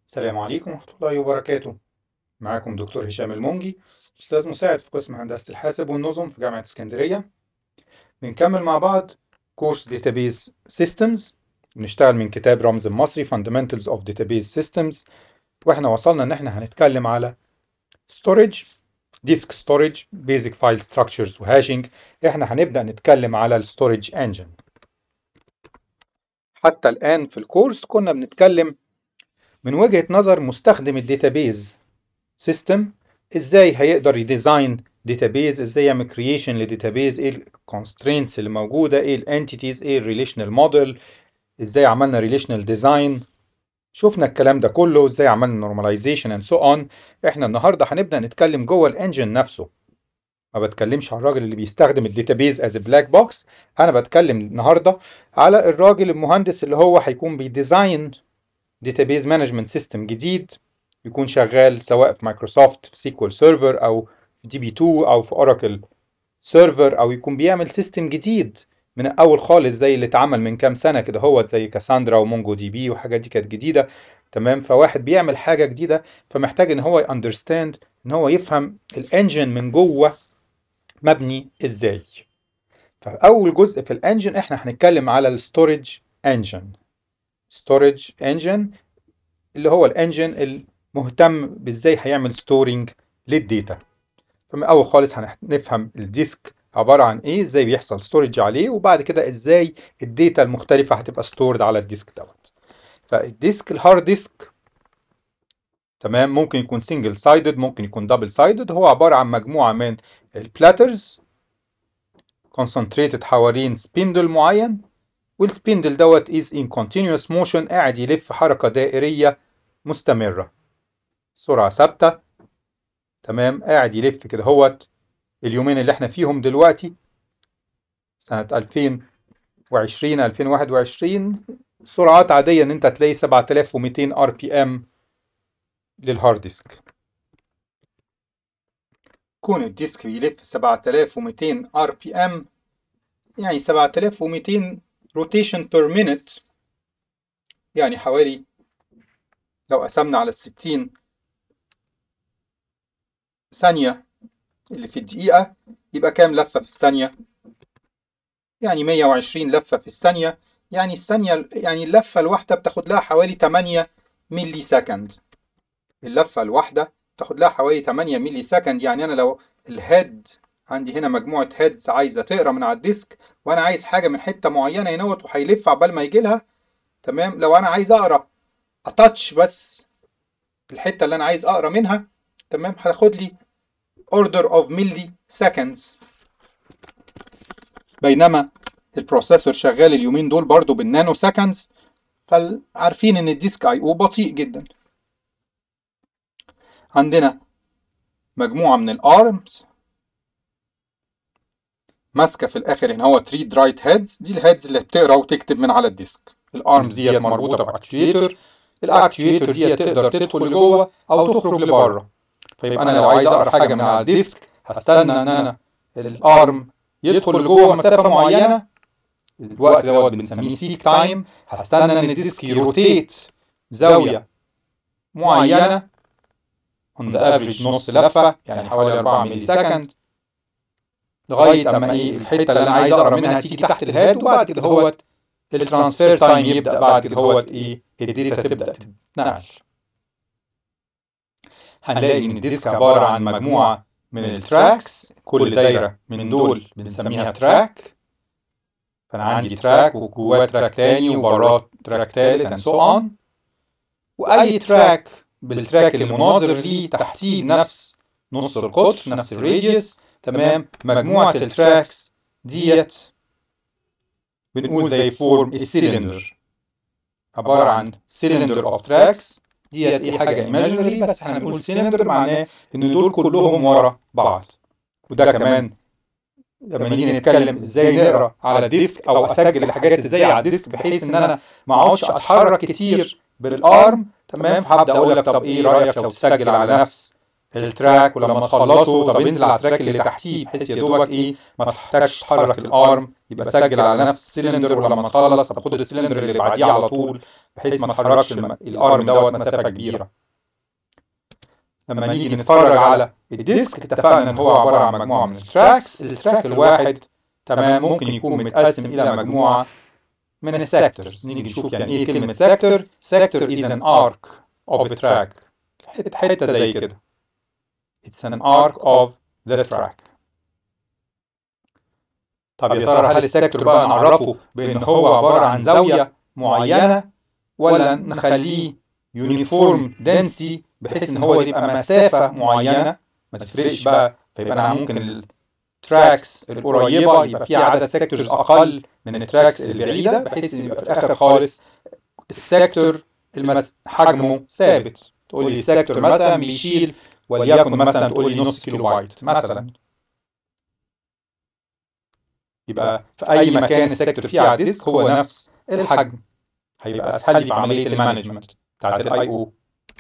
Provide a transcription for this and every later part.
السلام عليكم ورحمة الله وبركاته معاكم دكتور هشام المونجي أستاذ مساعد في قسم هندسة الحاسب والنظم في جامعة اسكندرية بنكمل مع بعض كورس Database Systems بنشتغل من كتاب رمز المصري Fundamentals of Database Systems واحنا وصلنا ان احنا هنتكلم على Storage Disk Storage Basic File Structures وهاشنج احنا هنبدأ نتكلم على الستورج انجن حتى الآن في الكورس كنا بنتكلم من وجهة نظر مستخدم الداتابيز سيستم ازاي هيقدر يديزاين داتابيز ازاي يعمل كرييشن لداتابيز ايه الكونسترينتس اللي موجوده ايه الانتيتيز ايه الريليشنال موديل ازاي عملنا ريليشنال ديزاين شفنا الكلام ده كله ازاي عملنا نورماليزيشن اند سو اون احنا النهارده هنبدا نتكلم جوه الانجن نفسه ما بتكلمش على الراجل اللي بيستخدم الداتابيز از بلاك بوكس انا بتكلم النهارده على الراجل المهندس اللي هو هيكون بيديزاين داتابيز مانجمنت سيستم جديد يكون شغال سواء في مايكروسوفت في سيكوال سيرفر او في دي بي 2 او في اوراكل سيرفر او يكون بيعمل سيستم جديد من الاول خالص زي اللي اتعمل من كام سنه كده هو زي كاساندرا ومونجو دي بي وحاجات دي كانت جديده تمام فواحد بيعمل حاجه جديده فمحتاج ان هو ياندرستاند ان هو يفهم الانجن من جوه مبني ازاي فاول جزء في الانجن احنا هنتكلم على الستورج انجن ستورج انجن اللي هو الانجن المهتم بازاي هيعمل ستورنج للديتا فمن اول خالص هنفهم الديسك عباره عن ايه ازاي بيحصل ستورج عليه وبعد كده ازاي الداتا المختلفه هتبقى ستورد على الديسك دوت فالديسك الهارد ديسك تمام ممكن يكون سنجل سايدد ممكن يكون دبل سايدد هو عباره عن مجموعه من البلاترز concentrated حوالين سبيندل معين والسبيندل دوت is in continuous motion قاعد يلف حركة دائرية مستمرة سرعة ثابتة تمام قاعد يلف كده هوت اليومين اللي احنا فيهم دلوقتي سنة 2020 2021 سرعات عادية ان انت تلاقي 7200 ار بي ام للهارد ديسك كون الديسك يلف 7200 ار بي ام يعني 7200 روتيشن بير مينت يعني حوالي لو قسمنا على الستين ثانية اللي في الدقيقة يبقى كام لفة في الثانية؟ يعني 120 لفة في الثانية يعني الثانية يعني اللفة الواحدة بتاخد لها حوالي 8 ملي سكند اللفة الواحدة بتاخد لها حوالي 8 ملي سكند يعني أنا لو الهيد عندي هنا مجموعة هيدز عايزة تقرا من على الديسك وأنا عايز حاجة من حتة معينة هنا وهيلف عبال ما يجي لها تمام لو أنا عايز أقرا أتاتش بس الحتة اللي أنا عايز أقرا منها تمام هتاخد لي order of milli seconds بينما البروسيسور شغال اليومين دول برضو بالنانو سكندز فعارفين ان الديسك اي او بطيء جدا عندنا مجموعة من الارمز ماسكة في الاخر هنا هو 3 درايت هيدز دي الهيدز اللي بتقرا وتكتب من على الديسك الارمز ديت مربوطة باكتويتر الاكتويتر ديت تقدر تدخل لجوه او تخرج لبره فيبقى انا لو عايز اقرا حاجه من على الديسك هستنى ان انا الارم يدخل لجوه مسافه معينه الوقت دوت بنسميه سيك تايم هستنى ان الديسك يروتيت زاويه معينه on the average نص لفه يعني حوالي 4 ملي سكند لغايه اما ايه الحته اللي انا عايز اقرا منها تيجي تحت الهاد وبعد كده هوت الترانسفير تايم يبدا بعد كده هوت ايه الداتا تبدا تتنقل هنلاقي ان الديسك عباره عن مجموعه من التراكس كل دايره من دول بنسميها تراك فانا عندي تراك وجواه تراك تاني وبراه تراك تالت and so on واي تراك بالتراك اللي مناظر ليه تحتيه بنفس نص القطر نفس الراديوس تمام مجموعه التراكس ديت بنقول زي فورم السيلندر عباره عن سيلندر اوف تراكس ديت ايه حاجه ايماجينري بس هنقول سيلندر معناه ان دول كلهم ورا بعض وده كمان لما نيجي نتكلم ازاي نقرا على ديسك او اسجل الحاجات ازاي على الديسك بحيث ان انا ما اقعدش اتحرك كتير بالارم تمام فهبدا اقول لك طب ايه رايك لو تسجل على نفس التراك ولما تخلصه طب انزل على التراك اللي تحتيه بحيث يا دوبك ايه ما تحتاجش تحرك الارم يبقى سجل على نفس السلندر ولما تخلص طب خد السلندر اللي بعديه على طول بحيث ما تحركش الارم دوت مسافه كبيره لما نيجي نتفرج على الديسك اتفقنا ان هو عباره عن مجموعه من التراكس التراك الواحد تمام ممكن يكون متقسم الى مجموعه من السيكتورز نيجي نشوف يعني ايه كلمه سيكتور سيكتور is an arc of a track حته حته زي كده it's an arc of the track طب يا ترى هل السيكتور بقى نعرفه بان هو عباره عن زاويه معينه ولا نخليه يونيفورم density بحيث ان هو يبقى مسافه معينه ما تفرقش بقى فيبقى انا ممكن التراكس القريبه يبقى فيها عدد سيكتورز اقل من التراكس البعيده بحيث ان يبقى في الاخر خالص السيكتور المس... حجمه ثابت تقول لي السيكتور مثلا بيشيل وليكن مثلا تقول لي نص كيلو بايت مثلا يبقى في اي مكان السيكتور فيه على الديسك هو نفس الحجم هيبقى اسهل لي في عمليه المانجمنت بتاعت الاي او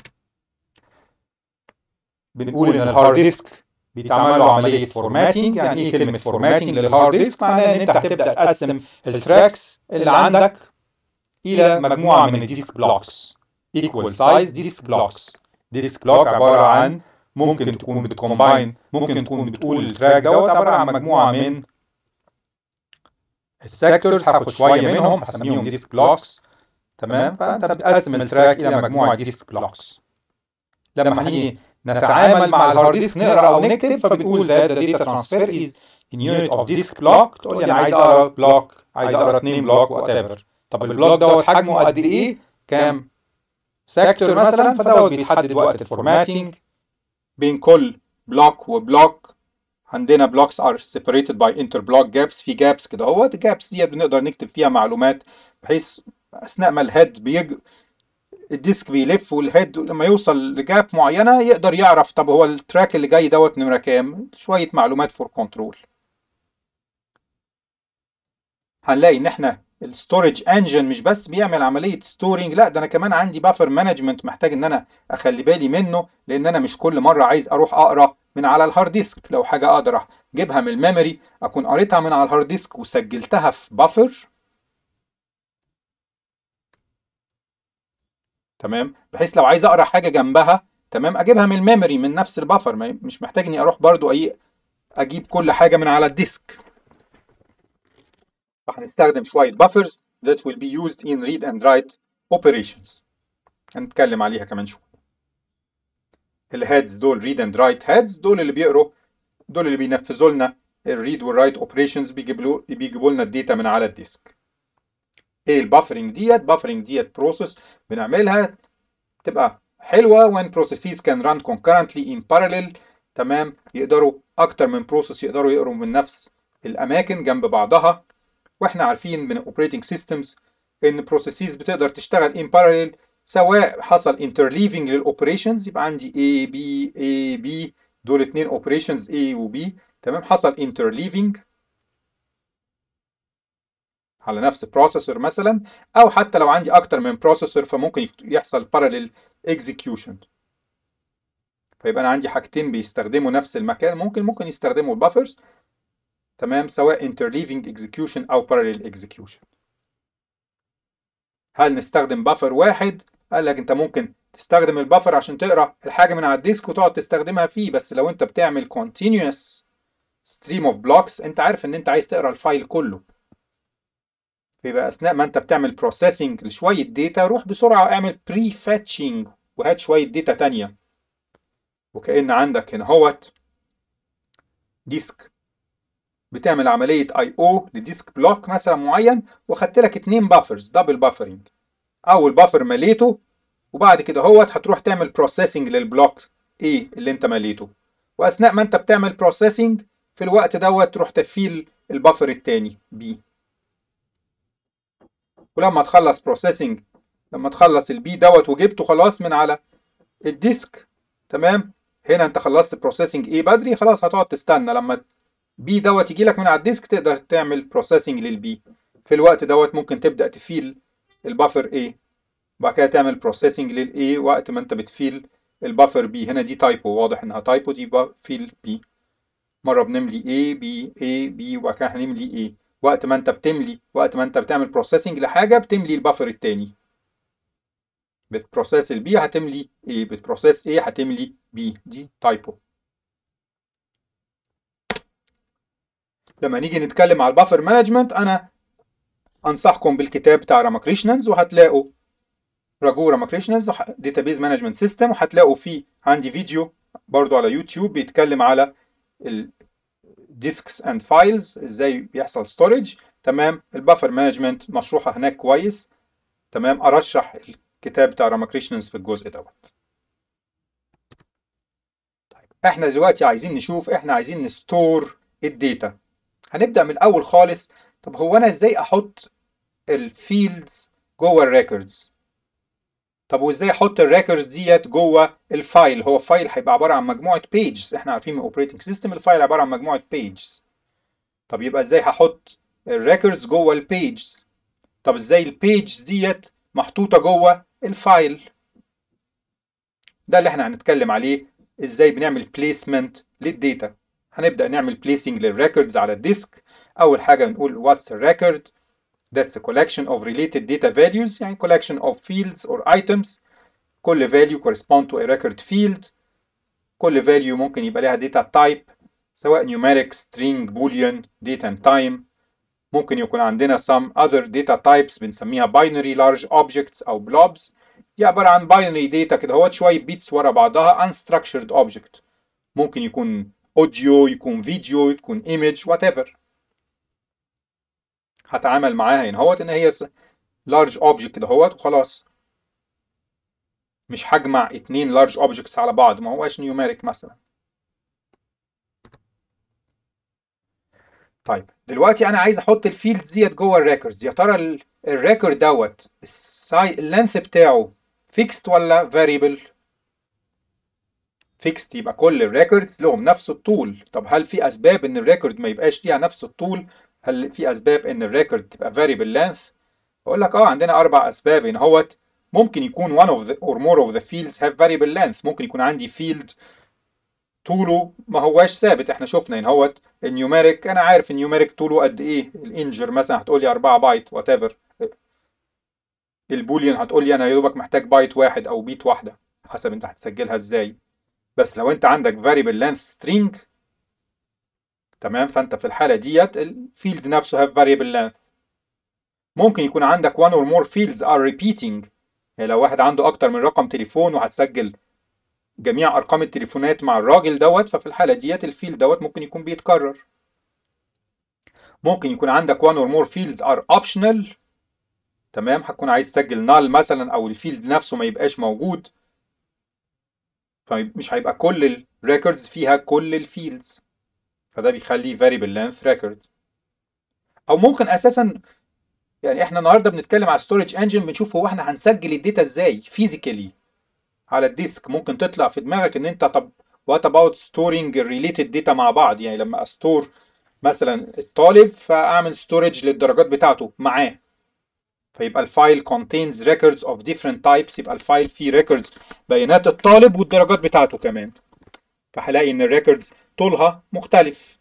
بنقول ان الهارد ديسك بيتعمل له عمليه فورماتنج يعني ايه كلمه فورماتنج للهارد ديسك معناها ان انت هتبدا تقسم التراكس اللي عندك الى مجموعه من الديسك بلوكس equal size disk blocks disk block عباره عن ممكن تكون بتكومباين ممكن تكون بتقول التراك دوت عباره عن مجموعه من السيكتورز هاخد شويه منهم هسميهم ديسك بلوكس تمام فانت بتقسم التراك الى مجموعه ديسك بلوكس لما هنيجي نتعامل مع الهارد ديسك نقرا او نكتب فبنقول that the data transfer is in unit of disk block تقول لي انا عايز اقرا بلوك عايز اقرا 2 بلوك وات ايفر طب البلوك دوت حجمه قد ايه كام سيكتور مثلا فدوت بيتحدد وقت الفورماتنج بين كل بلوك وبلوك عندنا بلوكس ار separated by interblock gaps في جابس كده اهوت الجابس ديت بنقدر نكتب فيها معلومات بحيث اثناء ما الهيد بيج الديسك بيلف والهيد لما يوصل لجاب معينه يقدر يعرف طب هو التراك اللي جاي دوت نمره كام شويه معلومات فور كنترول هنلاقي ان احنا الستورج انجن مش بس بيعمل عمليه ستورنج لا ده انا كمان عندي بافر مانجمنت محتاج ان انا اخلي بالي منه لان انا مش كل مره عايز اروح اقرا من على الهارد ديسك لو حاجه اقدر اجيبها من الميموري اكون قريتها من على الهارد ديسك وسجلتها في بافر تمام بحيث لو عايز اقرا حاجه جنبها تمام اجيبها من الميموري من نفس البفر مش محتاج اني اروح برضو اي اجيب كل حاجه من على الديسك فهنستخدم شويه buffers that will be used in read and write operations هنتكلم عليها كمان شويه الهيدز دول read and write heads دول اللي بيقروا دول اللي بينفذوا لنا الريد والرايت اوبريشنز بيجيبوا بيجيبوا لنا الداتا من على الديسك ايه البافرنج ديت بافرنج ديت بروسيس بنعملها تبقى حلوه when processes can run concurrently in parallel تمام يقدروا اكتر من بروسيس يقدروا يقروا من نفس الاماكن جنب بعضها واحنا عارفين من اوبريتنج سيستمز ان بروسيسز بتقدر تشتغل in parallel سواء حصل interleaving للاوبريشنز يبقى عندي A B A B دول اتنين اوبريشنز A و B تمام حصل interleaving على نفس بروسيسور مثلا او حتى لو عندي اكتر من بروسيسور فممكن يحصل parallel execution فيبقى انا عندي حاجتين بيستخدموا نفس المكان ممكن ممكن يستخدموا البافرز تمام سواء interleaving execution او parallel execution هل نستخدم بافر واحد قال لك انت ممكن تستخدم البافر عشان تقرا الحاجه من على الديسك وتقعد تستخدمها فيه بس لو انت بتعمل continuous stream of blocks انت عارف ان انت عايز تقرا الفايل كله فيبقى اثناء ما انت بتعمل بروسيسنج لشويه داتا روح بسرعه اعمل بري فاتشنج وهات شويه داتا تانية وكأن عندك هنا هوت ديسك بتعمل عملية اي او لديسك بلوك مثلا معين وخدت لك اتنين بافرز دبل بافرنج اول بافر مليته وبعد كده هوت هتروح تعمل بروسيسنج للبلوك ايه اللي انت مليته واثناء ما انت بتعمل بروسيسنج في الوقت دوت تروح تفيل البافر التاني بي ولما تخلص بروسيسنج لما تخلص البي دوت وجبته خلاص من على الديسك تمام هنا انت خلصت بروسيسنج ايه بدري خلاص هتقعد تستنى لما بي دوت يجي لك من على الديسك تقدر تعمل بروسيسنج للبي في الوقت دوت ممكن تبدا تفيل البفر A وبعد كده تعمل بروسيسنج للاي وقت ما انت بتفيل البفر بي هنا دي تايبو واضح انها تايبو دي فيل بي مره بنملي A B A B وبعد كده هنملي A وقت ما انت بتملي وقت ما انت بتعمل بروسيسنج لحاجه بتملي البفر التاني بتبروسيس البي هتملي ايه بتبروسيس ايه هتملي بي دي تايبو لما نيجي نتكلم على البافر مانجمنت انا انصحكم بالكتاب بتاع راماكريشننز وهتلاقوا راجو راماكريشننز داتابيز مانجمنت سيستم وهتلاقوا فيه عندي فيديو برضو على يوتيوب بيتكلم على الديسكس اند فايلز ازاي بيحصل ستورج تمام البافر مانجمنت مشروحه هناك كويس تمام ارشح الكتاب بتاع راماكريشننز في الجزء دوت طيب احنا دلوقتي عايزين نشوف احنا عايزين نستور الداتا هنبدا من الاول خالص طب هو انا ازاي احط الفيلدز جوه الريكوردز طب وازاي احط الريكوردز ديت جوه الفايل هو فايل هيبقى عباره عن مجموعه بيجز احنا عارفين من الاوبريتنج سيستم الفايل عباره عن مجموعه بيجز طب يبقى ازاي هحط الريكوردز جوه البيجز طب ازاي البيجز ديت محطوطه جوه الفايل ده اللي احنا هنتكلم عليه ازاي بنعمل بليسمنت للداتا هنبدا نعمل بليسنج للريكوردز على الديسك اول حاجه بنقول what's a record That's a collection of related data values يعني collection of fields or items كل value correspond to a record field كل value ممكن يبقى لها data type سواء numeric, string, boolean, date and time ممكن يكون عندنا some other data types بنسميها binary large objects أو blobs دي عبارة عن binary data كده هو شوية بيتس ورا بعضها unstructured object ممكن يكون audio يكون فيديو يكون image whatever هتعامل معاها هنا هوت ان هي لارج اوبجكت كده هوت وخلاص مش هجمع اتنين لارج اوبجكتس على بعض ما هوش نيوميريك مثلا طيب دلوقتي انا عايز احط الفيلدز ديت جوه الريكوردز يا ترى الريكورد دوت اللينث بتاعه فيكست ولا فاريبل فيكست يبقى كل الريكوردز لهم نفس الطول طب هل في اسباب ان الريكورد ما يبقاش ليها نفس الطول هل في اسباب ان الريكورد تبقى variable length اقول لك اه عندنا اربع اسباب هنا هوت ممكن يكون one of the or more of the fields have variable length ممكن يكون عندي field طوله ما هواش ثابت احنا شفنا هنا هوت النيوميريك انا عارف النيوميريك طوله قد ايه الانجر مثلا هتقول لي 4 بايت وات ايفر البوليان هتقول لي انا يا دوبك محتاج بايت واحد او بيت واحده حسب انت هتسجلها ازاي بس لو انت عندك variable length string تمام فانت في الحاله ديت الفيلد نفسه have variable length ممكن يكون عندك one or more fields are repeating يعني لو واحد عنده اكتر من رقم تليفون وهتسجل جميع ارقام التليفونات مع الراجل دوت ففي الحاله ديت الفيلد دوت ممكن يكون بيتكرر ممكن يكون عندك one or more fields are optional تمام هتكون عايز تسجل null مثلا او الفيلد نفسه ما يبقاش موجود فمش هيبقى كل الريكوردز فيها كل الفيلدز فده بيخلي variable length record او ممكن اساسا يعني احنا النهارده بنتكلم على ستورج انجن بنشوف هو احنا هنسجل الداتا ازاي فيزيكالي على الديسك ممكن تطلع في دماغك ان انت طب وات اباوت ستورنج الريليتد داتا مع بعض يعني لما استور مثلا الطالب فاعمل ستورج للدرجات بتاعته معاه فيبقى الفايل contains records of different types يبقى الفايل فيه records بيانات الطالب والدرجات بتاعته كمان فهلاقي ان الريكوردز طولها مختلف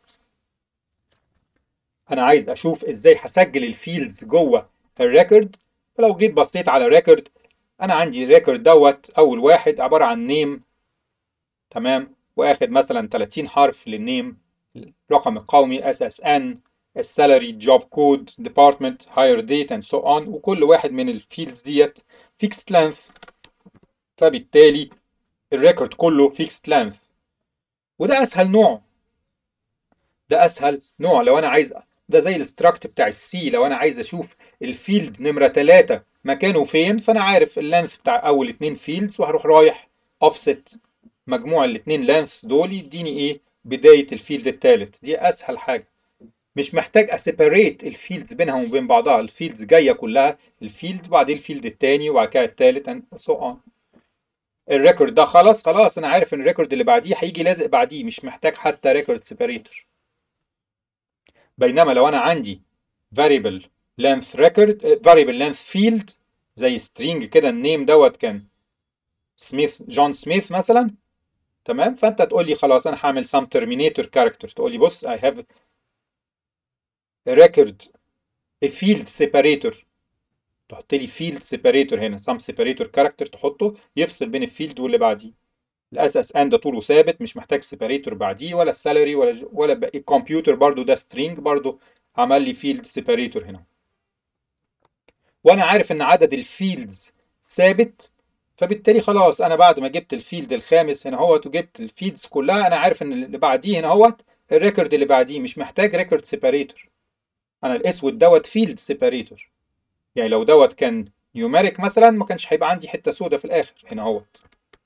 انا عايز اشوف ازاي هسجل الفيلدز جوه الريكورد فلو جيت بصيت على ريكورد انا عندي الريكورد دوت اول واحد عباره عن نيم تمام واخد مثلا 30 حرف للنيم الرقم القومي اس اس ان السالري جوب كود ديبارتمنت هاير ديت اند سو اون وكل واحد من الفيلدز ديت فيكست لينث فبالتالي الريكورد كله فيكست لينث وده اسهل نوع ده اسهل نوع لو انا عايز ده زي الاستراكت بتاع السي لو انا عايز اشوف الفيلد نمره 3 مكانه فين فانا عارف اللانس بتاع اول اتنين فيلدز وهروح رايح اوفست مجموع الاتنين لانس دول يديني ايه بدايه الفيلد الثالث دي اسهل حاجه مش محتاج اسيبريت الفيلدز بينها وبين بعضها الفيلدز جايه كلها الفيلد بعدين الفيلد الثاني وبعد كده الثالث اند سو اون الريكورد ده خلاص خلاص انا عارف ان الريكورد اللي بعديه هيجي لازق بعديه مش محتاج حتى ريكورد سيبريتور بينما لو انا عندي variable length record variable length field زي string كده النيم دوت كان سميث جون سميث مثلا تمام فانت تقول لي خلاص انا هعمل some terminator character تقول لي بص I have a record a field separator تحط لي فيلد سيبريتور هنا سام سيبريتور كاركتر تحطه يفصل بين الفيلد واللي بعديه الاس اس ان ده طوله ثابت مش محتاج سيبريتور بعديه ولا السالري ولا ج... ولا الكمبيوتر برضو ده سترينج برضو عمل لي فيلد سيبريتور هنا وانا عارف ان عدد الفيلدز ثابت فبالتالي خلاص انا بعد ما جبت الفيلد الخامس هنا اهوت وجبت الفيلدز كلها انا عارف ان اللي بعديه هنا اهوت الريكورد اللي بعديه مش محتاج ريكورد سيبريتور انا الاسود دوت فيلد سيبريتور يعني لو دوت كان نيوميريك مثلا ما كانش هيبقى عندي حته سودة في الاخر هنا اهوت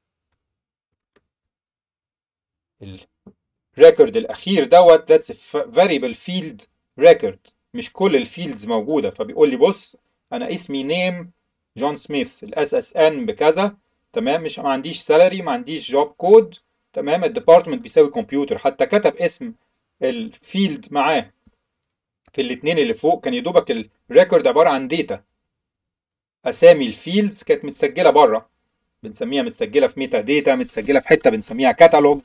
الريكورد الاخير دوت ذاتس فاريبل فيلد ريكورد مش كل الفيلدز موجوده فبيقول لي بص انا اسمي نيم جون سميث الاس اس ان بكذا تمام مش ما عنديش سالري ما عنديش جوب كود تمام الديبارتمنت بيساوي كمبيوتر حتى كتب اسم الفيلد معاه في الاثنين اللي فوق كان يدوبك الريكورد عباره عن داتا اسامي الفيلدز كانت متسجله بره بنسميها متسجله في ميتا داتا متسجله في حته بنسميها كاتالوج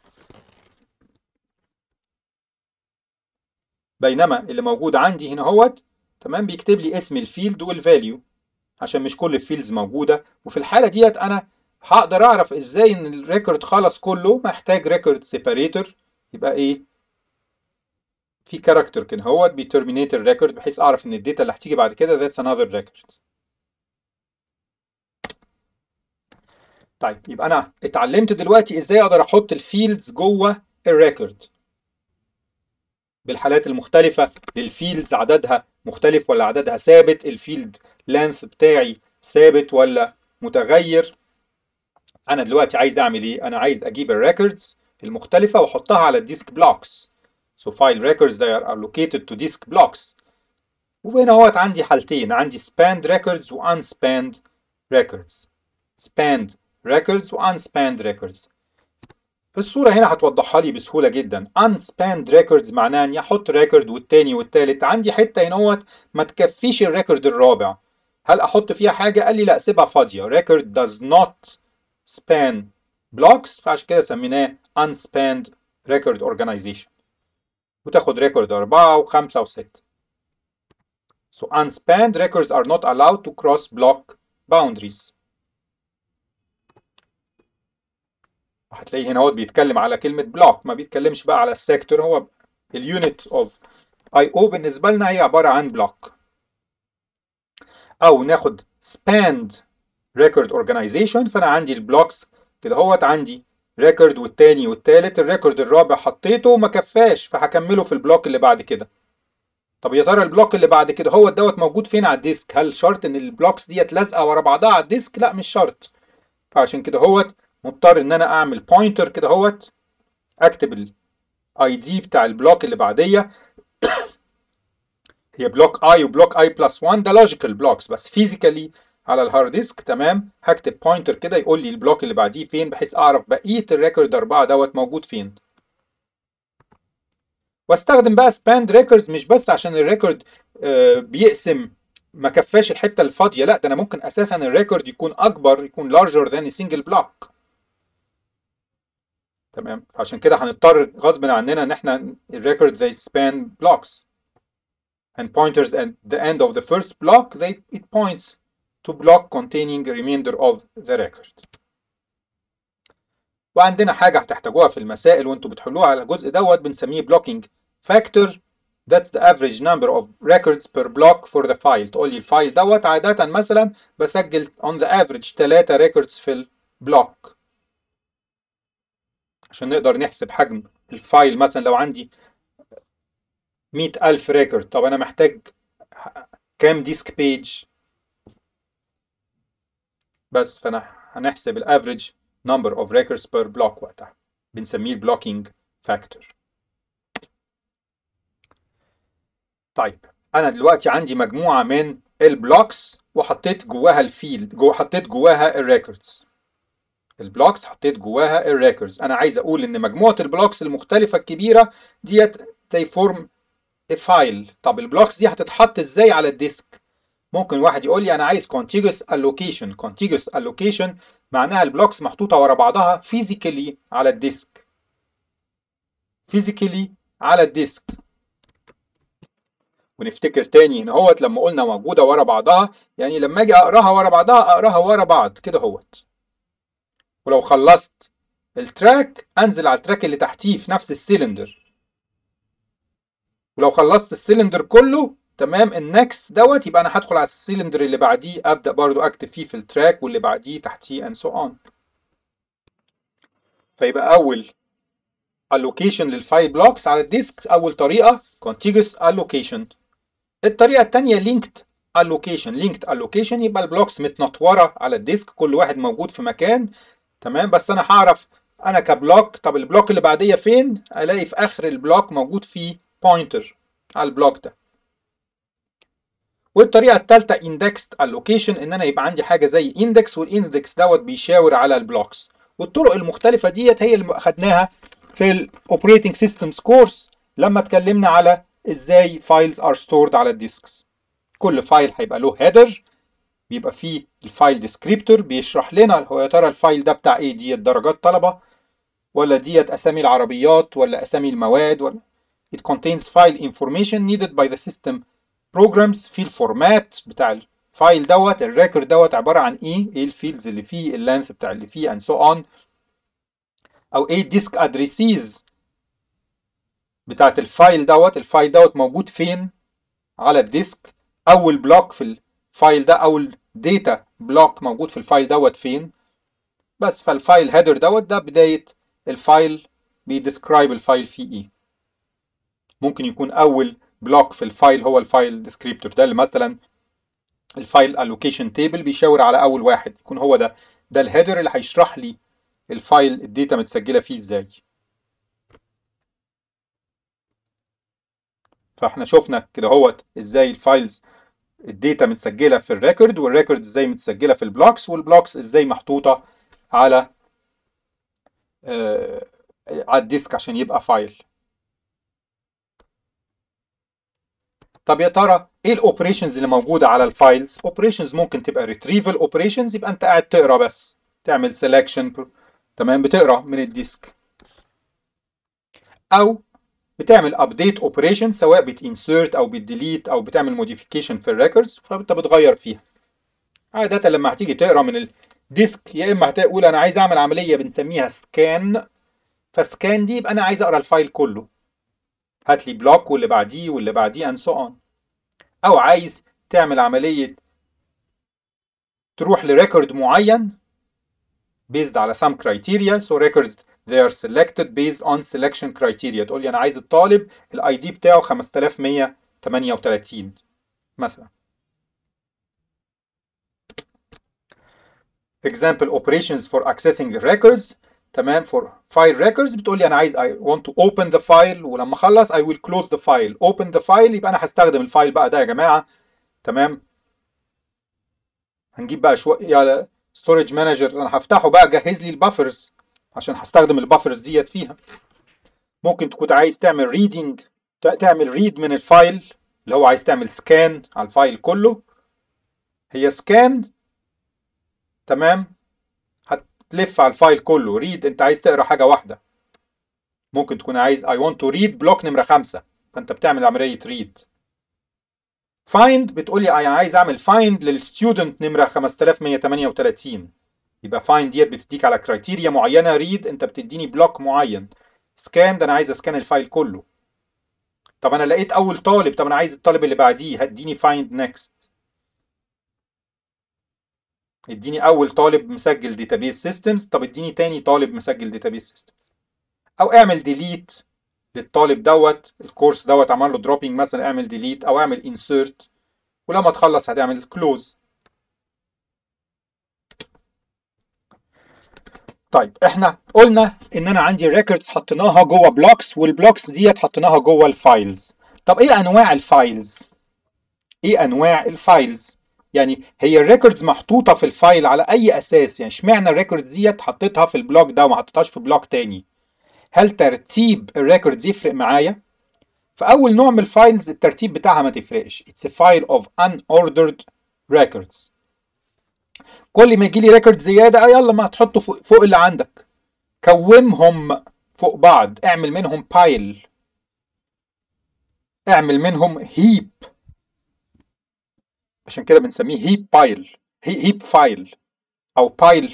بينما اللي موجود عندي هنا اهوت تمام بيكتب لي اسم الفيلد والفاليو عشان مش كل الفيلدز موجوده وفي الحاله ديت انا هقدر اعرف ازاي ان الريكورد خلص كله محتاج ريكورد سيباريتور يبقى ايه في كاركتر كده اهوت بيترمينيت الريكورد بحيث اعرف ان الداتا اللي هتيجي بعد كده ذاتس انذر ريكورد طيب يبقى انا اتعلمت دلوقتي ازاي اقدر احط الفيلدز جوه الريكورد بالحالات المختلفة للفيلدز عددها مختلف ولا عددها ثابت الفيلد لانث بتاعي ثابت ولا متغير انا دلوقتي عايز اعمل ايه انا عايز اجيب الريكوردز المختلفة واحطها على الديسك بلوكس so file records they are allocated to disk blocks وهنا اهوت عندي حالتين عندي spanned records و unspanned records spanned records و unspanned records في الصورة هنا هتوضحها لي بسهولة جدا unspanned records معناه اني احط ريكورد والتاني والتالت عندي حتة هنا اهوت ما تكفيش الريكورد الرابع هل احط فيها حاجة قال لي لا سيبها فاضية record does not span blocks فعشان كده سميناه unspanned record organization وتاخد ريكورد أربعة وخمسة وستة so unspanned records are not allowed to cross block boundaries هتلاقي هنا هو بيتكلم على كلمة بلوك ما بيتكلمش بقى على السيكتور هو اليونت اوف اي او بالنسبة لنا هي عبارة عن بلوك او ناخد spanned record organization فانا عندي البلوكس كده هوت عندي ريكورد والتاني والتالت الريكورد الرابع حطيته وما كفاش فهكمله في البلوك اللي بعد كده طب يا ترى البلوك اللي بعد كده هو دوت موجود فين على الديسك هل شرط ان البلوكس ديت لازقه ورا بعضها على الديسك لا مش شرط فعشان كده هوت مضطر ان انا اعمل بوينتر كده هوت اكتب الاي دي بتاع البلوك اللي بعديه هي بلوك اي وبلوك اي بلس 1 ده لوجيكال بلوكس بس فيزيكالي على الهارد ديسك تمام هكتب بوينتر كده يقول لي البلوك اللي بعديه فين بحيث اعرف بقيه الريكورد 4 دوت موجود فين واستخدم بقى سباند ريكوردز مش بس عشان الريكورد آه بيقسم ما كفاش الحته الفاضيه لا ده انا ممكن اساسا الريكورد يكون اكبر يكون larger than a single block تمام عشان كده هنضطر غصب عننا ان احنا الريكورد they span blocks and pointers at the end of the first block they it points to block containing remainder of the record وعندنا حاجة هتحتاجوها في المسائل وانتوا بتحلوها على الجزء دوت بنسميه blocking factor that's the average number of records per block for the file تقول لي الفايل دوت عادة مثلا بسجل on the average 3 records في البلوك عشان نقدر نحسب حجم الفايل مثلا لو عندي مئة ألف ريكورد طب أنا محتاج كام ديسك بيج بس فأنا هنحسب الافريج number of records per block وقتها بنسميه البلوكينج فاكتور طيب أنا دلوقتي عندي مجموعة من البلوكس وحطيت جواها الفيلد جو حطيت جواها الريكوردز البلوكس حطيت جواها الريكوردز انا عايز اقول ان مجموعه البلوكس المختلفه الكبيره ديت they form a file طب البلوكس دي هتتحط ازاي على الديسك ممكن واحد يقول لي انا عايز contiguous allocation contiguous allocation معناها البلوكس محطوطه ورا بعضها physically على الديسك physically على الديسك ونفتكر تاني ان هوت لما قلنا موجودة ورا بعضها يعني لما اجي اقراها ورا بعضها اقراها ورا بعض كده هوت ولو خلصت التراك انزل على التراك اللي تحتيه في نفس السيلندر ولو خلصت السيلندر كله تمام النكست دوت يبقى انا هدخل على السيلندر اللي بعديه ابدا برضو اكتب فيه في التراك واللي بعديه تحتيه and so on فيبقى اول allocation للفايل بلوكس على الديسك اول طريقه contiguous allocation الطريقه الثانيه linked allocation linked allocation يبقى البلوكس متنطوره على الديسك كل واحد موجود في مكان تمام بس انا هعرف انا كبلوك طب البلوك اللي بعديه فين الاقي في اخر البلوك موجود فيه بوينتر على البلوك ده والطريقه الثالثه indexed allocation ان انا يبقى عندي حاجه زي index والاندكس دوت بيشاور على البلوكس والطرق المختلفه ديت هي اللي اخدناها في الاوبريتنج سيستمز كورس لما اتكلمنا على ازاي فايلز ار ستورد على الديسكس كل فايل هيبقى له هيدر بيبقى فيه الفايل ديسكريبتور بيشرح لنا هو يا ترى الفايل ده بتاع ايه ديت درجات طلبه ولا ديت اسامي العربيات ولا اسامي المواد ولا it contains file information needed by the system programs في الفورمات بتاع الفايل دوت الريكورد دوت عباره عن ايه ايه الفيلدز اللي فيه اللانث بتاع اللي فيه and so on او ايه الديسك ادريسيز بتاعت الفايل دوت الفايل دوت موجود فين على الديسك اول بلوك في الفايل ده اول داتا بلوك موجود في الفايل دوت فين بس فالفايل هيدر دوت ده بدايه الفايل بيديسكرايب الفايل فيه ايه ممكن يكون اول بلوك في الفايل هو الفايل ديسكريبتور ده اللي مثلا الفايل allocation تيبل بيشاور على اول واحد يكون هو ده ده الهيدر اللي هيشرح لي الفايل الداتا متسجله فيه ازاي فاحنا شفنا كده هوت ازاي الفايلز الداتا متسجله في الريكورد والريكورد ازاي متسجله في البلوكس والبلوكس ازاي محطوطه على آه على الديسك عشان يبقى فايل طب يا ترى ايه الاوبريشنز اللي موجوده على الفايلز اوبريشنز ممكن تبقى ريتريفل اوبريشنز يبقى انت قاعد تقرا بس تعمل سelection تمام بتقرا من الديسك او بتعمل ابديت اوبريشن سواء بتانسيرت او بتديليت او بتعمل موديفيكيشن في الريكوردز فانت بتغير فيها عاده لما هتيجي تقرا من الديسك يا اما هتقول انا عايز اعمل عمليه بنسميها سكان فسكان دي يبقى انا عايز اقرا الفايل كله هات لي بلوك واللي بعديه واللي بعديه and so on او عايز تعمل عمليه تروح لريكورد معين based على some criteria so records they are selected based on selection criteria تقول لي انا عايز الطالب الاي دي بتاعه 5138 مثلا example operations for accessing records تمام for file records بتقول لي انا عايز I want to open the file ولما اخلص I will close the file open the file يبقى انا هستخدم الفايل بقى ده يا جماعه تمام هنجيب بقى شويه ستورج مانجر انا هفتحه بقى جهز لي البافرز عشان هستخدم البافرز ديت فيها ممكن تكون عايز تعمل ريدنج تعمل ريد من الفايل اللي هو عايز تعمل سكان على الفايل كله هي سكان تمام هتلف على الفايل كله ريد انت عايز تقرا حاجه واحده ممكن تكون عايز I want to read بلوك نمره خمسة فانت بتعمل عمليه ريد find بتقول لي انا عايز اعمل find للستودنت نمره 5138 يبقى find ديت بتديك على كرايتيريا معينه read انت بتديني بلوك معين scan ده انا عايز اسكان الفايل كله طب انا لقيت اول طالب طب انا عايز الطالب اللي بعديه هديني find next اديني اول طالب مسجل database systems طب اديني تاني طالب مسجل database systems او اعمل delete للطالب دوت الكورس دوت عمل له دروبينج مثلا اعمل ديليت او اعمل انسيرت ولما تخلص هتعمل كلوز طيب احنا قلنا ان انا عندي ريكوردز حطيناها جوه بلوكس والبلوكس ديت حطيناها جوه الفايلز طب ايه انواع الفايلز ايه انواع الفايلز يعني هي الريكوردز محطوطه في الفايل على اي اساس يعني اشمعنى الريكوردز ديت حطيتها في البلوك ده وما حطيتهاش في بلوك تاني هل ترتيب الريكوردز يفرق معايا؟ فأول نوع من الفايلز الترتيب بتاعها ما تفرقش. It's a file of unordered records. كل ما يجي لي ريكورد زيادة يلا ما هتحطه فوق, فوق اللي عندك. كومهم فوق بعض، اعمل منهم بايل. اعمل منهم هيب عشان كده بنسميه هيب بايل هيب فايل او بايل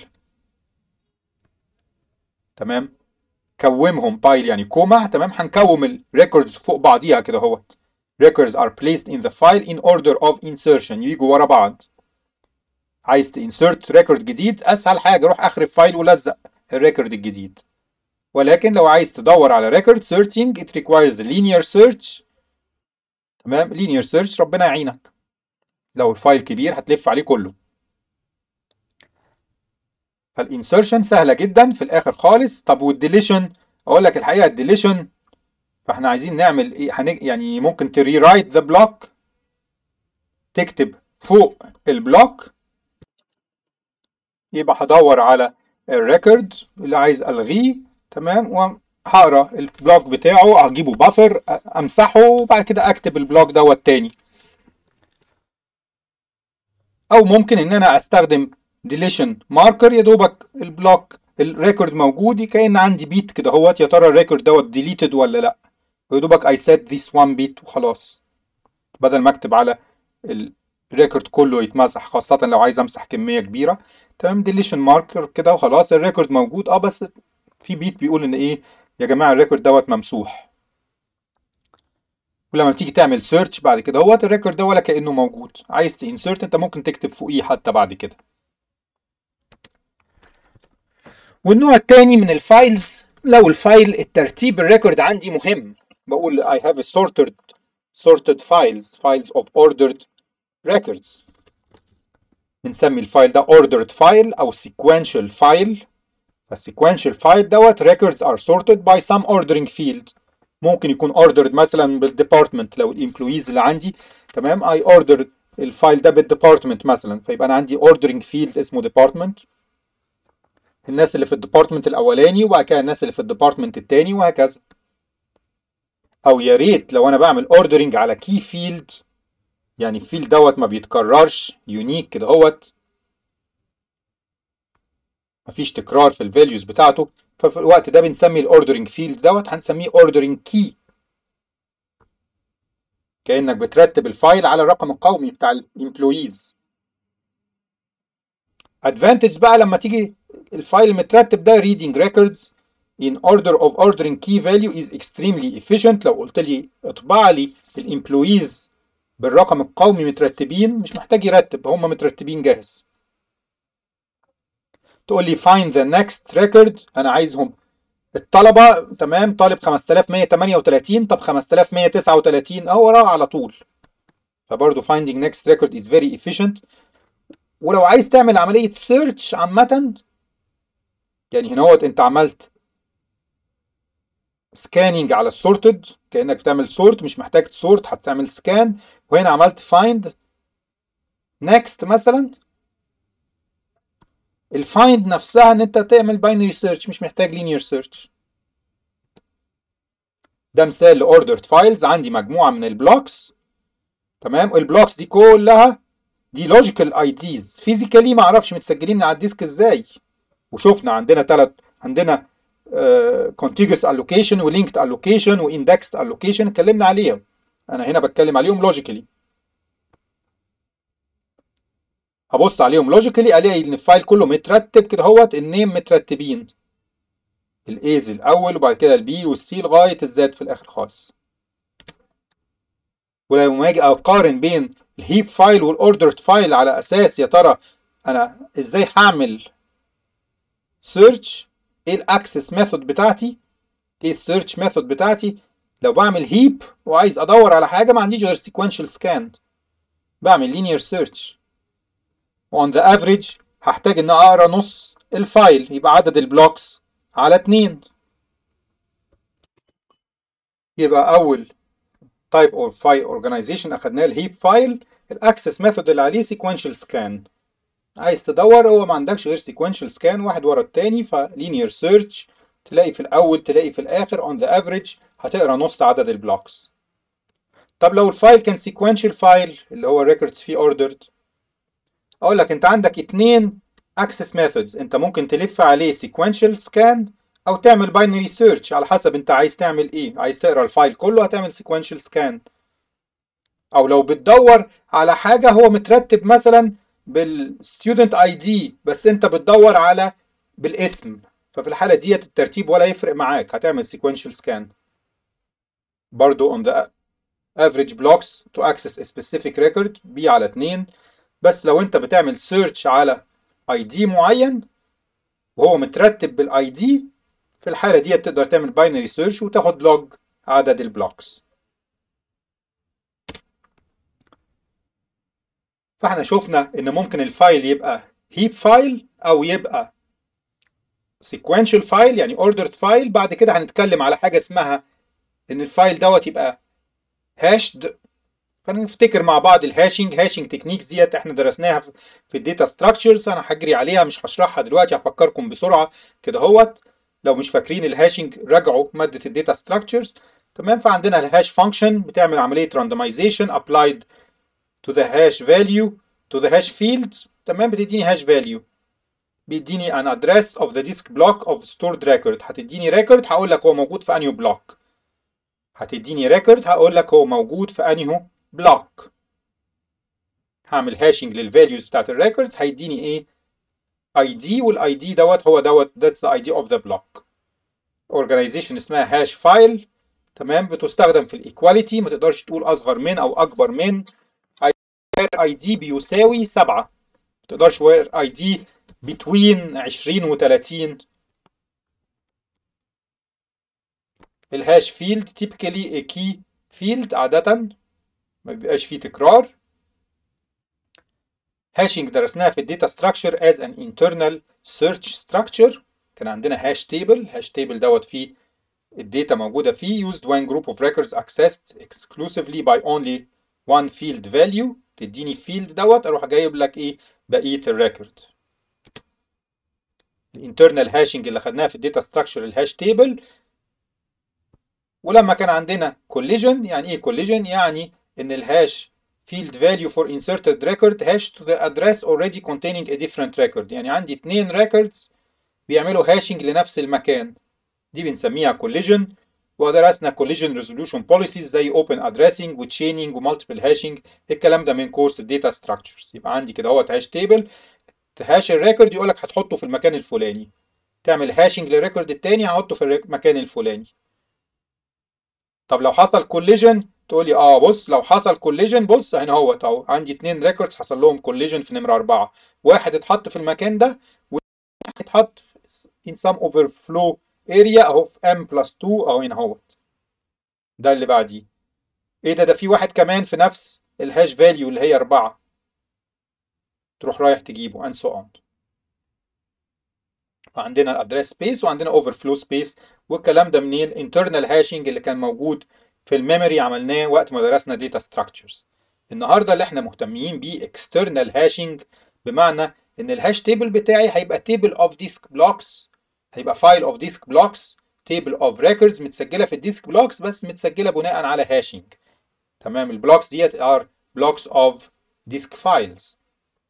تمام كومهم بايل يعني كومة تمام هنكوم الريكوردز فوق بعضيها كده اهوت records are placed in the file in order of insertion يجوا ورا بعض عايز تinsert ريكورد جديد اسهل حاجه روح اخر الفايل ولزق الريكورد الجديد ولكن لو عايز تدور على ريكورد searching it requires the linear search تمام linear search ربنا يعينك لو الفايل كبير هتلف عليه كله فالانسرشن سهله جدا في الاخر خالص طب والديليشن اقول لك الحقيقه الديليشن فاحنا عايزين نعمل ايه هنج... يعني ممكن تري رايت ذا بلوك تكتب فوق البلوك يبقى هدور على الريكورد اللي عايز الغيه تمام وهقرا البلوك بتاعه هجيبه بافر امسحه وبعد كده اكتب البلوك دوت تاني او ممكن ان انا استخدم ديليشن ماركر يا دوبك البلوك الريكورد موجود كأن عندي بيت كده اهوت يا ترى الريكورد دوت ديليتد ولا لا ويا دوبك اي سيت ذيس وان بيت وخلاص بدل ما اكتب على الريكورد كله يتمسح خاصة لو عايز امسح كمية كبيرة تمام ديليشن ماركر كده وخلاص الريكورد موجود اه بس في بيت بيقول ان ايه يا جماعة الريكورد دوت ممسوح ولما تيجي تعمل سيرش بعد كده هوت الريكورد ده ولا كأنه موجود عايز تنسرت انت ممكن تكتب فوقيه حتى بعد كده والنوع التاني من الفايلز لو الفايل الترتيب الريكورد عندي مهم بقول I have a sorted sorted files files of ordered records بنسمي الفايل ده ordered file أو sequential file فالsequential file دوت records are sorted by some ordering field ممكن يكون ordered مثلا بالديبارتمنت لو الامبلويز اللي عندي تمام I ordered الفايل ده بالديبارتمنت مثلا فيبقى أنا عندي ordering field اسمه department الناس اللي في الديبارتمنت الاولاني وبعد كده الناس اللي في الديبارتمنت التاني وهكذا او يا ريت لو انا بعمل اوردرنج على كي فيلد يعني الفيلد دوت ما بيتكررش يونيك كده اهوت مفيش تكرار في الفاليوز بتاعته ففي الوقت ده بنسمي الاوردرنج فيلد دوت هنسميه اوردرنج كي كانك بترتب الفايل على الرقم القومي بتاع الامبلويز ادفانتج بقى لما تيجي الفايل المترتب ده reading records in order of ordering key value is extremely efficient لو قلت لي اطبع لي الامبلويز بالرقم القومي مترتبين مش محتاج يرتب هم مترتبين جاهز تقول لي find the next record انا عايزهم الطلبة تمام طالب 5138 طب 5139 اهو وراه على طول فبرضه finding next record is very efficient ولو عايز تعمل عملية سيرش عامة يعني هنا هوت انت عملت سكاننج على السورتد كانك بتعمل سورت مش محتاج تسورت هتعمل سكان وهنا عملت فايند نيكست مثلا الفايند نفسها ان انت تعمل باينري سيرش مش محتاج لينير سيرش ده مثال لاوردرد فايلز عندي مجموعه من البلوكس تمام البلوكس دي كلها دي لوجيكال اي ديز فيزيكالي ما اعرفش متسجلين على الديسك ازاي وشفنا عندنا ثلاث عندنا كونتيجوس الوكيشن ولينكد الوكيشن واندكست الوكيشن اتكلمنا عليهم انا هنا بتكلم عليهم لوجيكالي هبص عليهم لوجيكالي الاقي ان الفايل كله مترتب كده اهوت النيم مترتبين الايز الاول وبعد كده البي والسي لغايه الزد في الاخر خالص ولما اجي اقارن بين الهيب فايل والاوردرد فايل على اساس يا ترى انا ازاي هعمل سيرش ايه الاكسس ميثود بتاعتي ايه السيرش ميثود بتاعتي لو بعمل هيب وعايز ادور على حاجه ما عنديش غير سيكوينشال سكان بعمل لينير سيرش وان ذا افريج هحتاج ان اقرا نص الفايل يبقى عدد البلوكس على اتنين يبقى اول تايب اوف فايل اورجانيزيشن اخدناه الهيب فايل الاكسس ميثود اللي عليه سيكوينشال سكان عايز تدور هو ما عندكش غير sequential scan واحد ورا التاني فلينير سيرش تلاقي في الاول تلاقي في الاخر on the average هتقرا نص عدد البلوكس طب لو الفايل كان sequential فايل اللي هو records فيه ordered اقول لك انت عندك اتنين access methods انت ممكن تلف عليه sequential scan او تعمل binary search على حسب انت عايز تعمل ايه عايز تقرا الفايل كله هتعمل sequential scan او لو بتدور على حاجه هو مترتب مثلا بالستودنت اي دي بس انت بتدور على بالاسم ففي الحاله ديت الترتيب ولا يفرق معاك هتعمل sequential scan برضو on the average blocks to access a specific record B على 2 بس لو انت بتعمل search على ID معين وهو مترتب بالاي دي في الحالة دي تقدر تعمل باينري سيرش وتاخد لوج عدد البلوكس فاحنا شفنا ان ممكن الفايل يبقى هيب فايل او يبقى sequential فايل يعني ordered فايل بعد كده هنتكلم على حاجة اسمها ان الفايل دوت يبقى هاشد فنفتكر مع بعض الهاشنج هاشنج تكنيكس ديت احنا درسناها في الداتا ستراكشرز انا هجري عليها مش هشرحها دلوقتي هفكركم بسرعه كده اهوت لو مش فاكرين الهاشنج راجعوا ماده الداتا ستراكشرز تمام فعندنا الهاش فانكشن بتعمل عمليه راندمايزيشن applied to the hash value to the hash field تمام بتديني هاش فاليو بيديني an address of the disk block of stored record هتديني ريكورد هقول لك هو موجود في انهي بلوك هتديني ريكورد هقول لك هو موجود في انهي بلوك هعمل هاشنج للفاليوز بتاعت الريكوردز هيديني ايه اي دي والاي دي دوت هو دوت that's the ID of the block organization اسمها هاش فايل تمام بتستخدم في الايكواليتي ما تقدرش تقول اصغر من او اكبر من اي دي بيساوي 7 ما تقدرش اي دي between 20 و 30 الهاش فيلد typically a key field عادة ما بيبقاش فيه تكرار هاشنج درسناها في الداتا ستراكشر as an internal search structure كان عندنا هاش تيبل هاش تيبل دوت فيه الداتا موجودة فيه used when group of records accessed exclusively by only one field value تديني field دوت اروح جايب لك ايه بقية الريكورد الانترنال هاشنج اللي خدناها في الداتا ستراكشر الهاش تيبل ولما كان عندنا collision يعني ايه collision يعني ان الهاش field value for inserted record hash to the address already containing a different record يعني عندي اتنين records بيعملوا هاشنج لنفس المكان دي بنسميها collision ودرسنا collision resolution policies زي open addressing و chaining و multiple hashing الكلام ده من كورس الداتا structures يبقى عندي كده اهوت هاش تيبل تهاش الريكورد يقول لك هتحطه في المكان الفلاني تعمل هاشنج للريكورد التاني هحطه في المكان الفلاني طب لو حصل كوليجن تقول لي اه بص لو حصل كوليجن بص هنا هو اهو عندي اتنين ريكوردز حصل لهم كوليجن في نمره اربعه واحد اتحط في المكان ده وواحد اتحط in some overflow area اهو في m plus 2 اهو هنا اهوت ده اللي بعديه ايه ده ده في واحد كمان في نفس الهاش فاليو اللي هي اربعه تروح رايح تجيبه and so on فعندنا الادريس سبيس وعندنا اوفر سبيس والكلام ده منين internal هاشنج اللي كان موجود في الميموري عملناه وقت ما درسنا داتا ستراكشرز النهارده اللي احنا مهتمين بيه external هاشنج بمعنى ان الهاش تيبل بتاعي هيبقى تيبل اوف ديسك بلوكس هيبقى فايل اوف ديسك بلوكس تيبل اوف ريكوردز متسجله في الديسك بلوكس بس متسجله بناء على هاشنج تمام البلوكس ديت ار بلوكس اوف ديسك فايلز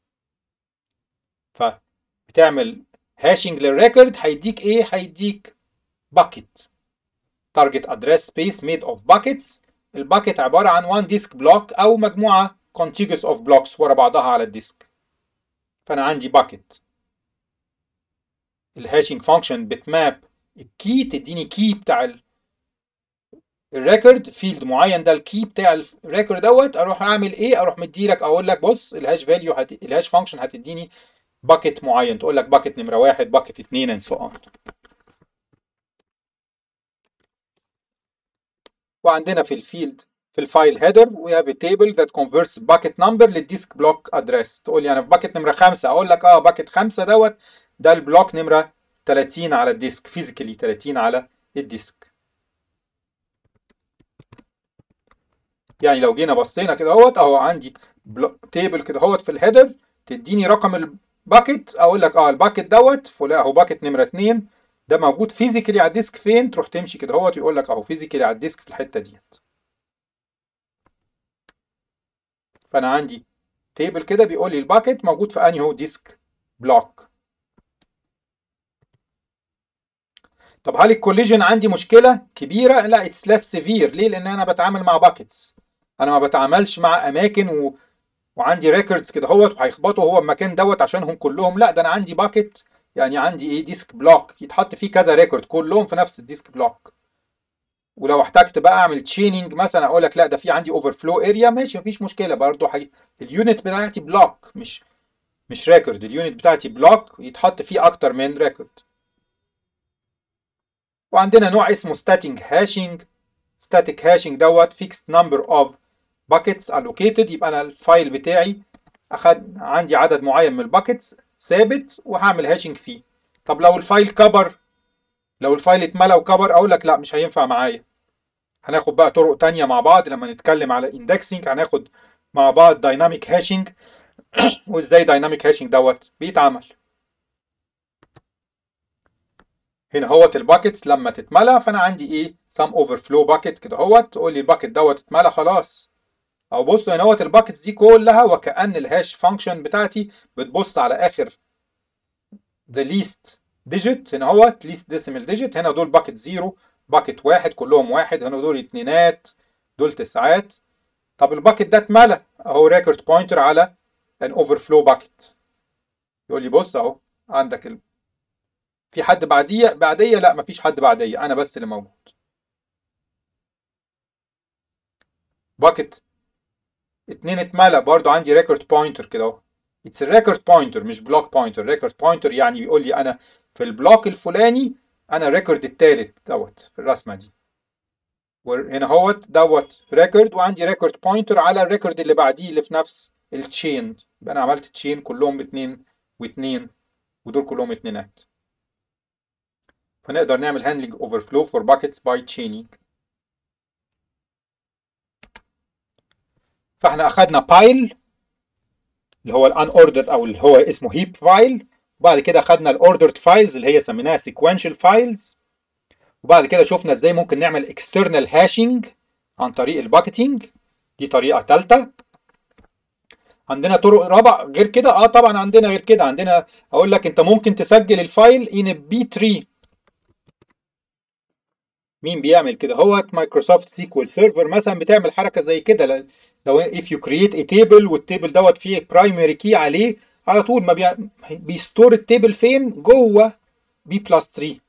فبتعمل هاشنج للريكورد هيديك ايه هيديك باكيت target address space made of buckets الباكيت عبارة عن one disk block أو مجموعة contiguous of blocks ورا بعضها على الديسك فأنا عندي باكيت الهاشنج فانكشن بتماب الكي تديني كي بتاع الريكورد فيلد معين ده الكي بتاع الريكورد دوت اروح اعمل ايه اروح مديلك اقول لك بص الهاش فاليو هت... الهاش فانكشن هتديني باكيت معين تقول لك باكيت نمره واحد باكيت اتنين and so on وعندنا في الفيلد في الفايل هيدر we have a table that converts bucket number للديسك بلوك ادريس تقول لي انا في باكيت نمره خمسة اقول لك اه باكيت خمسة دوت ده البلوك نمره 30 على الديسك فيزيكالي 30 على الديسك يعني لو جينا بصينا كده اهوت اهو عندي تيبل كده اهوت في الهيدر تديني رقم الباكيت اقول لك اه الباكيت دوت فلان اهو باكيت نمره 2 ده موجود فيزيكالي على الديسك فين تروح تمشي كده اهوت يقول لك اهو فيزيكالي على الديسك في الحته ديت فانا عندي تيبل كده بيقول لي الباكيت موجود في انهي ديسك بلوك طب هل الكوليجن عندي مشكله كبيره لا اتس ليس سيفير ليه لان انا بتعامل مع باكيتس انا ما بتعاملش مع اماكن و... وعندي ريكوردز كده اهوت وهيخبطوا هو المكان دوت عشانهم كلهم لا ده انا عندي باكت يعني عندي ايه ديسك بلوك يتحط فيه كذا ريكورد كلهم في نفس الديسك بلوك ولو احتجت بقى اعمل تشيننج مثلا اقول لك لا ده في عندي اوفر فلو اريا ماشي مفيش مشكله برضه حي... اليونت بتاعتي بلوك مش مش ريكورد اليونت بتاعتي بلوك يتحط فيه اكتر من ريكورد وعندنا نوع اسمه static hashing static hashing دوت fixed number of buckets allocated يبقى انا الفايل بتاعي اخد عندي عدد معين من الباكتس ثابت وهعمل هاشنج فيه طب لو الفايل كبر لو الفايل اتملى وكبر اقول لك لا مش هينفع معايا هناخد بقى طرق تانية مع بعض لما نتكلم على اندكسنج هناخد مع بعض دايناميك هاشنج وازاي دايناميك هاشنج دوت بيتعمل هنا هوت الباكتس لما تتملى فانا عندي ايه سم اوفر فلو باكت كده هوت تقول لي الباكت دوت اتملى خلاص او بصوا هنا هوت الباكتس دي كلها وكأن الهاش فانكشن بتاعتي بتبص على اخر the least digit هنا هوت least decimal digit هنا دول باكت زيرو باكت واحد كلهم واحد هنا دول اتنينات دول تسعات طب الباكت ده اتملى اهو ريكورد بوينتر على ان اوفر فلو باكت يقول لي بص اهو عندك ال... في حد بعديه بعديه لا مفيش حد بعديه انا بس اللي موجود باكت اتنين اتملى برضو عندي ريكورد بوينتر كده اهو اتس ريكورد بوينتر مش بلوك بوينتر ريكورد بوينتر يعني بيقول لي انا في البلوك الفلاني انا الريكورد التالت دوت في الرسمه دي وهنا اهوت دوت ريكورد وعندي ريكورد بوينتر على الريكورد اللي بعديه اللي في نفس التشين يبقى انا عملت تشين كلهم اتنين واتنين ودول كلهم اتنينات فنقدر نعمل handling overflow for buckets by chaining فاحنا اخدنا pile اللي هو unordered او اللي هو اسمه heap file وبعد كده اخدنا الاوردرد فايلز اللي هي سميناها sequential files وبعد كده شفنا ازاي ممكن نعمل external hashing عن طريق الباكتينج دي طريقة ثالثة عندنا طرق رابع غير كده اه طبعا عندنا غير كده عندنا اقول لك انت ممكن تسجل الفايل in بي 3 مين بيعمل كده هو مايكروسوفت سيكوال سيرفر مثلا بتعمل حركه زي كده لو if you create a table والتيبل دوت فيه برايمري كي عليه على طول ما بي... بيستور التيبل فين جوه بي بلس 3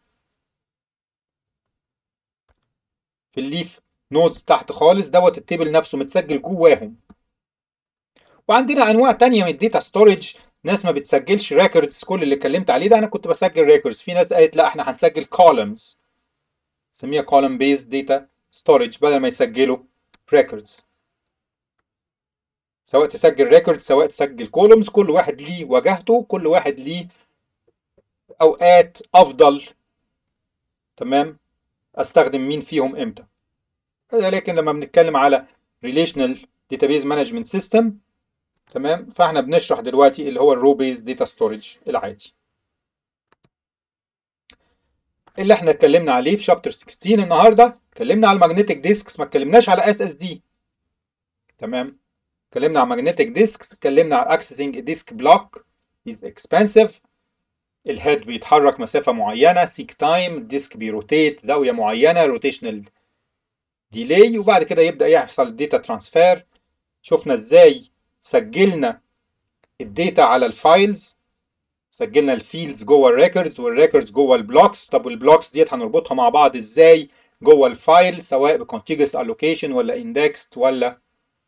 في الليف نودز تحت خالص دوت التيبل نفسه متسجل جواهم وعندنا انواع تانية من الداتا ستورج ناس ما بتسجلش ريكوردز كل اللي اتكلمت عليه ده انا كنت بسجل ريكوردز في ناس قالت لا احنا هنسجل columns نسميها column based data storage بدل ما يسجلوا records سواء تسجل ريكورد سواء تسجل كولومز كل واحد ليه وجهته كل واحد ليه اوقات افضل تمام استخدم مين فيهم امتى لكن لما بنتكلم على relational database management system تمام فاحنا بنشرح دلوقتي اللي هو الرو بيز داتا ستورج العادي اللي احنا اتكلمنا عليه في شابتر 16 النهارده اتكلمنا على المagnetic ديسكس ما اتكلمناش على اس اس دي تمام اتكلمنا على magnetic disks اتكلمنا على accessing a disk block is expensive الهيد بيتحرك مسافة معينة seek time الديسك بيروتيت زاوية معينة rotational delay وبعد كده يبدأ يحصل الداتا ترانسفير شفنا ازاي سجلنا الداتا على الفايلز سجلنا الفيلدز جوه الريكوردز والريكوردز جوه البلوكس طب والبلوكس ديت هنربطها مع بعض ازاي جوه الفايل سواء بكونتيجوس allocation ولا indexed ولا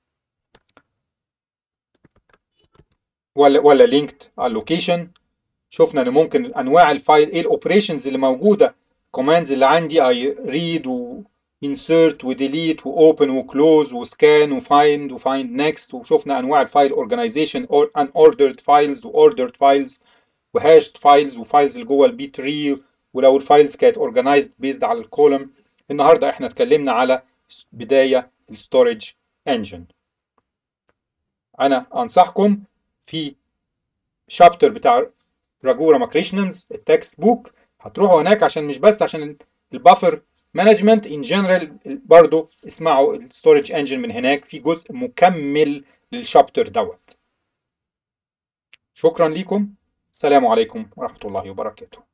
ولا ولا linked allocation شفنا ان ممكن انواع الفايل ايه الاوبريشنز اللي موجوده كوماندز اللي عندي اي ريد و insert و delete و open و close و scan و find و find next وشفنا انواع الفايل organization or unordered files و ordered files و hashed files و files اللي جوه البي 3 ولو الفايلز كانت organized based على الكولوم النهارده احنا اتكلمنا على بدايه الستورج انجن انا انصحكم في شابتر بتاع راجو راماكريشننز التكست بوك هتروحوا هناك عشان مش بس عشان البافر مانجمنت ان جنرال برضه اسمعوا الستورج انجن من هناك في جزء مكمل للشابتر دوت شكرا لكم السلام عليكم ورحمه الله وبركاته